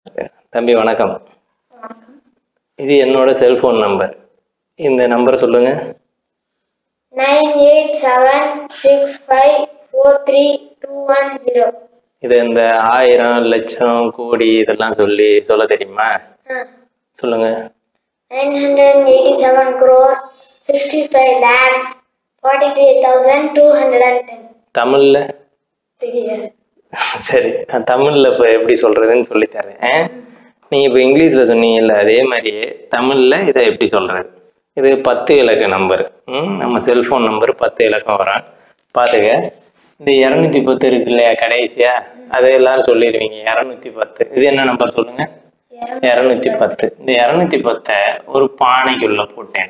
தம்பி வணக்கம் இது என்னோட செல்போன் நம்பர் இந்த நம்பர் சொல்லுங்க nine eight seven six five four three two one zero இது இந்த ஆயிரம் லட்சம் கோடி இதெல்லாம் சொல்லி சொல்ல தெரியுமா சொல்லுங்க nine hundred eighty seven crore sixty five lakhs forty three thousand two hundred and ten தமிழ்ல தெரியாது சரி நான் தமிழ்ல இப்போ எப்படி சொல்றதுன்னு சொல்லி தரேன் நீங்க இப்போ இங்கிலீஷ்ல சொன்னீங்கல்ல அதே மாதிரியே தமிழ்ல இதை எப்படி சொல்றது இது பத்து இலக்க நம்பர் நம்ம செல்போன் நம்பர் பத்து இலக்கம் வரும் பார்த்துக்க இந்த இரநூத்தி பத்து இருக்கு இல்லையா கடைசியா அதை எல்லாரும் சொல்லிடுவீங்க இரநூத்தி பத்து இது என்ன நம்பர் சொல்லுங்க இரநூத்தி பத்து இந்த இரநூத்தி பத்தை ஒரு பானைக்குள்ள போட்டேன்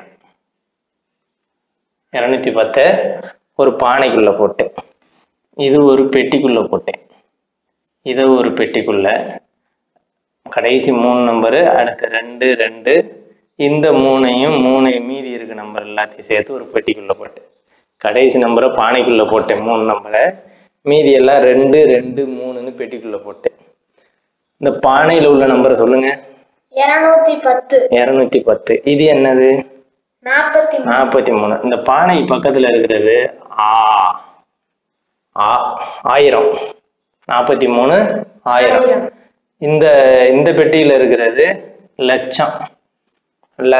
இரநூத்தி பத்தை ஒரு பானைக்குள்ள போட்டேன் இது ஒரு பெட்டிக்குள்ள போட்டேன் இதை ஒரு பெட்டிக்குள்ள கடைசி மூணு நம்பரு அடுத்து ரெண்டு ரெண்டு இந்த மூணையும் மூணு மீதி இருக்க நம்பர் எல்லாத்தையும் சேர்த்து ஒரு பெட்டிக்குள்ள போட்டேன் கடைசி நம்பரை பானைக்குள்ள போட்டேன் மூணு நம்பரை மீதி எல்லாம் ரெண்டு ரெண்டு மூணுன்னு பெட்டிக்குள்ள போட்டேன் இந்த பானையில உள்ள நம்பரை சொல்லுங்க இரநூத்தி பத்து இரநூத்தி பத்து இது என்னது நாற்பத்தி மூணு நாற்பத்தி மூணு இந்த பானை பக்கத்துல இருக்கிறது ஆ ஆ ஆயிரம் நாற்பத்தி மூணு ஆயிரம் ஆயிரம். இந்த இந்த பெட்டியில இருக்கிறது லட்சம் ல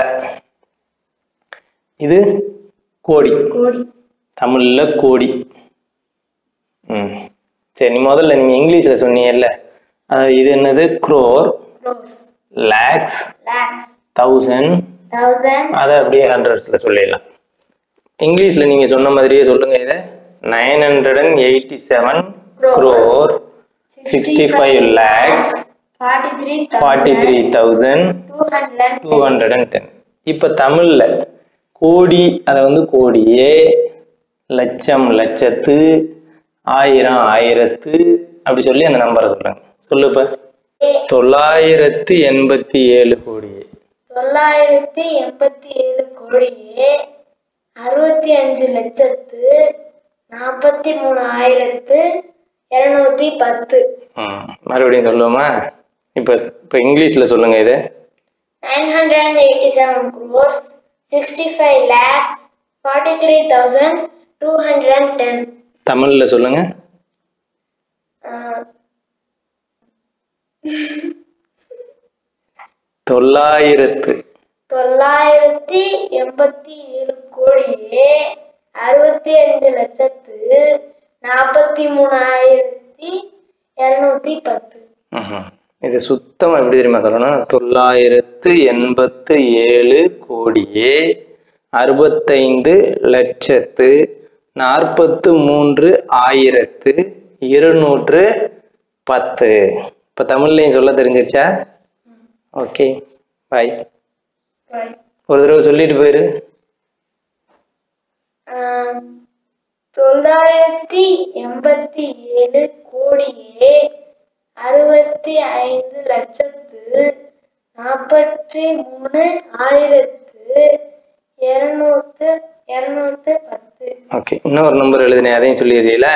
இது கோடி கோடி தமிழ்ல கோடி ம் சரி நீ முதல்ல நீங்க இங்கிலீஷ்ல சொன்னீங்கல்ல அது இது என்னது குரோர் க்ரோஸ் லேக்ஸ் லேக்ஸ் தௌசண்ட் தௌசண்ட் அதை அப்படியே ஹண்ட்ரட்ஸில் சொல்லிடலாம் இங்கிலீஷில் நீங்கள் சொன்ன மாதிரியே சொல்லுங்க இதை nine hundred and eighty seven crore sixty five lakhs forty three forty three thousand two hundred two hundred and ten இப்போ தமிழில் கோடி அதை வந்து கோடியே லட்சம் லட்சத்து ஆயிரம் ஆயிரத்து அப்படி சொல்லி அந்த நம்பரை சொல்லுங்க சொல்லு இப்போ தொள்ளாயிரத்து எண்பத்தி ஏழு கோடியே தொள்ளாயிரத்தி எண்பத்தி ஏழு கோடியே அறுபத்தி அஞ்சு லட்சத்து நாற்பத்தி மூணு ஆயிரத்து இருநூத்தி பத்து ம் மறுபடியும் சொல்லுவோமா இப்போ இப்போ இங்கிலீஷில் சொல்லுங்க இது nine hundred and eighty seven crores sixty five lakhs forty three thousand two hundred and ten தமிழில் சொல்லுங்க தொள்ளாயிரத்து தொள்ளாயிரத்தி எண்பத்தி ஏழு கோடியே அறுபத்தி அஞ்சு லட்சத்து நாற்பத்தி மூணாயிரத்தி இருநூத்தி பத்து ம்ஹும். இது சுத்தமாக எப்படி தெரியுமா சொல்லணும் தொள்ளாயிரத்து எண்பத்து ஏழு கோடியே அறுபத்தைந்து லட்சத்து நாற்பத்து மூன்று ஆயிரத்து இருநூற்று பத்து இப்போ தமிழ்லையும் சொல்ல தெரிஞ்சிருச்சா ஓகே பாய் ஒரு தடவை சொல்லிட்டு போயிரு ஆஹ், தொள்ளாயிரத்தி எண்பத்தி ஏழு கோடியே அறுபத்தி ஐந்து லட்சத்து நாற்பத்தி மூணு ஆயிரத்து இருநூத்து இருநூத்து பத்து ஓகே இன்னொரு நம்பர் எழுதினேன் அதையும் சொல்லிடுறீங்களா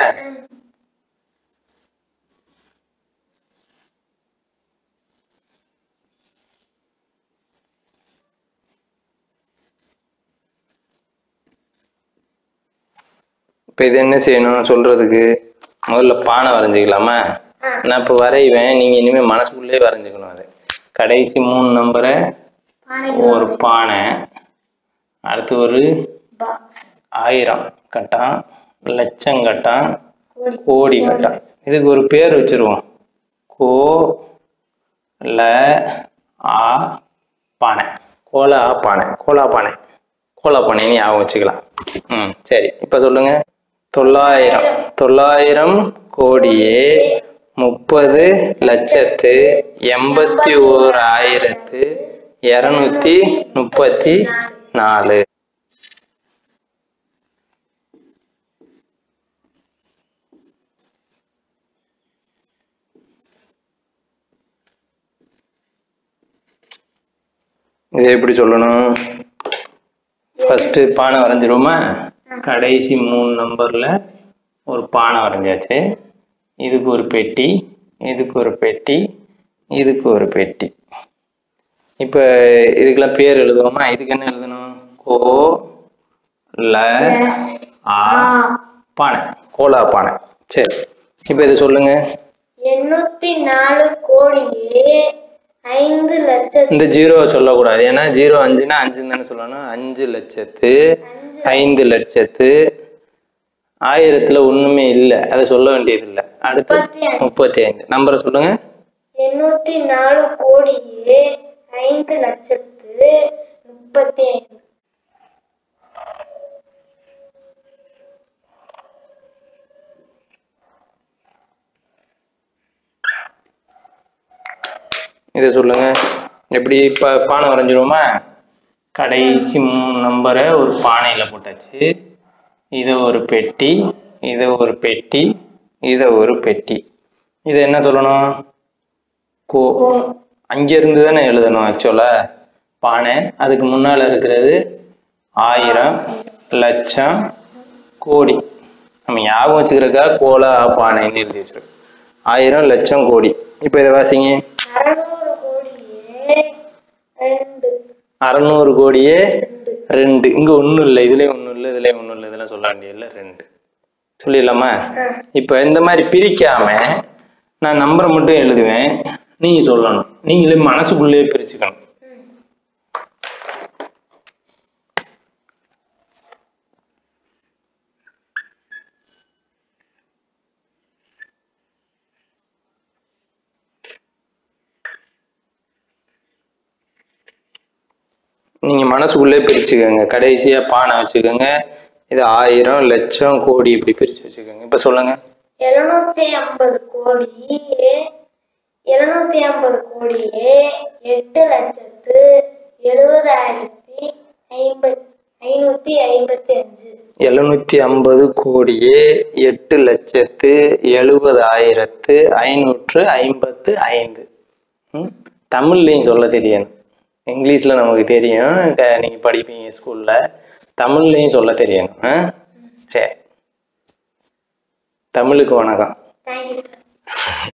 இப்போ இது என்ன செய்யணும் சொல்றதுக்கு முதல்ல பானை வரைஞ்சிக்கலாமா நான் இப்போ வரைவேன் நீங்க இனிமே மனசுக்குள்ளே வரைஞ்சுக்கணும் அது கடைசி மூணு நம்பரை பானை ஒரு பானை அடுத்து ஒரு பாக்ஸ் ஆயிரம் கட்டான் லட்சம் கட்டான் கோடி கட்டான் இதுக்கு ஒரு பேர் வச்சிருவோம் கோ ல ஆ பானை கோலா பானை கோலா பானை கோலா பானைன்னு ஞாபகம் வச்சுக்கலாம் ம் சரி இப்போ சொல்லுங்க தொள்ளாயிரம் தொள்ளாயிரம் கோடியே முப்பது லட்சத்து எண்பத்தி ஓர் ஆயிரத்து இரநூத்தி முப்பத்தி நாலு இதை எப்படி சொல்லணும் ஃபர்ஸ்ட் பானை வரைஞ்சிருவோமா கடைசி மூணு நம்பர்ல ஒரு பானை வரைஞ்சாச்சு இதுக்கு ஒரு பெட்டி இதுக்கு ஒரு பெட்டி இதுக்கு ஒரு பெட்டி இப்போ இதுக்கெல்லாம் பேர் எழுதுவோமா இதுக்கு என்ன எழுதணும் கோ ல ஆ பானை கோலா பானை சரி இப்போ இது சொல்லுங்க எண்ணூத்தி நாலு கோடியே ஐந்து லட்சத்தி இந்த ஜீரோ சொல்லக்கூடாது ஏன்னா ஜீரோ அஞ்சுனா அஞ்சுன்னு தானே சொல்லணும் அஞ்சு லட்சத்து அஞ்சு ஐந்து லட்சத்து ஆயிரத்துல ஒண்ணுமே இல்லை அதை சொல்ல வேண்டியது இல்லை அடுத்து முப்பத்தி அஞ்சு. முப்பத்தி ஐந்து நம்பரை சொல்லுங்க எண்ணூத்தி நாலு கோடியே ஐந்து லட்சத்து முப்பத்தி ஐந்து இதை சொல்லுங்க எப்படி இப்போ பானை வரைஞ்சிருவோமா கடைசி மூணு நம்பரை ஒரு பானையில் போட்டாச்சு இதை ஒரு பெட்டி இதை ஒரு பெட்டி இதை ஒரு பெட்டி இதை என்ன சொல்லணும் கோ அங்கேருந்து தானே எழுதணும் ஆக்சுவலாக பானை அதுக்கு முன்னால் இருக்கிறது ஆயிரம் லட்சம் கோடி நம்ம ஞாபகம் வச்சுக்கிறக்கா கோலா பானைன்னு எழுதி வச்சிருக்கோம் ஆயிரம் லட்சம் கோடி இப்போ இதை வாசிங்க அறுநூறு கோடியே ரெண்டு அறநூறு கோடியே ரெண்டு இங்க ஒண்ணும் இல்லை இதுலயும் ஒண்ணும் இல்லை இதுலயும் ஒண்ணும் இல்லை இதெல்லாம் சொல்ல வேண்டியதில்லை ரெண்டு சொல்லிடலாமா இப்போ இந்த மாதிரி பிரிக்காம நான் நம்பரை மட்டும் எழுதுவேன் நீங்க சொல்லணும் நீங்களே மனசுக்குள்ளேயே பிரிச்சுக்கணும் நீங்க மனசுக்குள்ளே பிரிச்சுக்கோங்க கடைசியா பானை வச்சுக்கோங்க இது ஆயிரம் லட்சம் கோடி இப்படி பிரிச்சு வச்சுக்கோங்க இப்ப சொல்லுங்க எழுநூத்தி ஐம்பது கோடியே எழுநூத்தி ஐம்பது கோடியே எட்டு லட்சத்து எழுபதாயிரத்தி ஐம்பத் ஐநூத்தி ஐம்பத்தி அஞ்சு எழுநூத்தி ஐம்பது கோடியே எட்டு லட்சத்து எழுபதாயிரத்து ஐநூற்று ஐம்பத்து ஐந்து ம்? தமிழ்லையும் சொல்ல தெரியணும் இங்கிலீஷ்ல நமக்கு தெரியும் க- நீங்க படிப்பீங்க ஸ்கூல்ல தமிழ்லையும் சொல்ல தெரியணும் ஆ? சரி தமிழுக்கு வணக்கம் தேங்க்யூ சார்